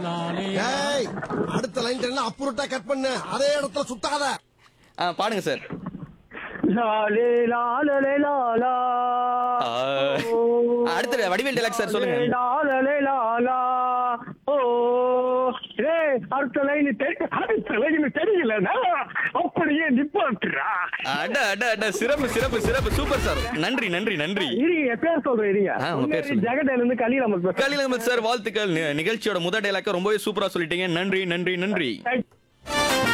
ஏய் அடுத்த லைன் என்ன அப்புறட்டா கட் பண்ணு அதே இடத்துல சுத்தாத ஆ, பாடுங்க சார் லாலே லாலலே லாலா ஆ. அடுத்து வடிவேல் டைலாக் சார் சொல்லுங்க லாலலே லாலா ஓ ஏய் அடுத்த லைன் தெரி அடுத்த லைன் தெரியலனா அப்படியே நிப்பாட்டுறா அட அட அட சிறப்பு சிறப்பு சிறப்பு சூப்பர் சார் நன்றி நன்றி நன்றி இருங்க என் பேர் சொல்றேன் இருங்க ஆ, உங்க பேர் சொல்லுங்க. ஜெகடையில இருந்து கலீல் அமர் பேசுறேன் கலில் அகமது சார் வாழ்த்துக்கள் நி- நிகழ்ச்சியோட முதல் டைலாக்க ரொம்பவே சூப்பரா சொல்லிட்டீங்க நன்றி நன்றி நன்றி Thank-